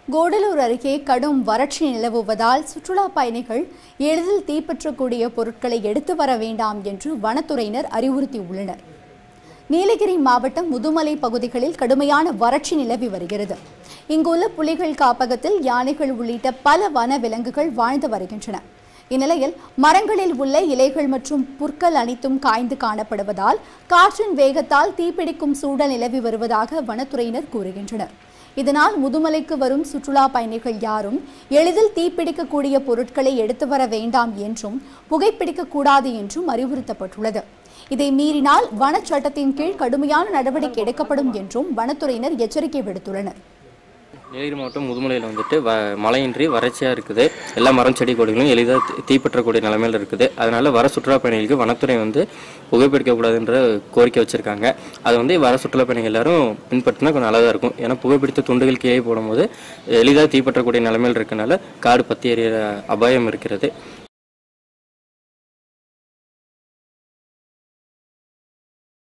கூடலூர் அருகே கடும் வறட்சி நிலவுவதால் சுற்றுலா பயணிகள் எளிதில் தீப்பற்றக்கூடிய பொருட்களை எடுத்து வர வேண்டாம் என்று வனத்துறையினர் அறிவுறுத்தியுள்ளனர் நீலகிரி மாவட்டம் முதுமலை பகுதிகளில் கடுமையான வறட்சி நிலவி வருகிறது இங்குள்ள புலிகள் காப்பகத்தில் யானைகள் உள்ளிட்ட பல வன விலங்குகள் வாழ்ந்து வருகின்றன இந்நிலையில் மரங்களில் உள்ள இலைகள் மற்றும் புற்கள் அனைத்தும் காய்ந்து காணப்படுவதால் காற்றின் வேகத்தால் தீப்பிடிக்கும் சூழல் நிலவி வருவதாக வனத்துறையினர் கூறுகின்றனர் இதனால் முதுமலைக்கு வரும் சுற்றுலா பயணிகள் யாரும் எளிதில் தீப்பிடிக்கக்கூடிய பொருட்களை எடுத்து வர வேண்டாம் என்றும் புகைப்பிடிக்கக்கூடாது என்றும் அறிவுறுத்தப்பட்டுள்ளது இதை மீறினால் வனச்சட்டத்தின் கீழ் கடுமையான நடவடிக்கை எடுக்கப்படும் என்றும் வனத்துறையினர் எச்சரிக்கை விடுத்துள்ளனர் நீலகிரி மாவட்டம் முதுமலையில் வந்துட்டு வ மழையின்றி வறட்சியாக இருக்குது எல்லா மரம் செடி கொடிகளும் எளிதாக தீ- தீப்பற்றக்கூடிய நிலைமையில் இருக்குது அதனால வர சுற்றுலா பயணிகளுக்கு வனத்துறை வந்து புகைப்பிடிக்கக்கூடாதுன்ற கோரிக்கை வச்சுருக்காங்க அதை வந்து வர சுற்றுலா பயணிகள் எல்லாரும் பின்பற்றினா கொஞ்சம் நல்லதாக இருக்கும் ஏன்னா புகைப்பிடித்த துண்டுகள் கீழே போடும்போது எளிதாக தீப்பற்றக்கூடிய நிலைமையில் இருக்கனால காடு பற்றி எறிகிற அபாயம் இருக்கிறது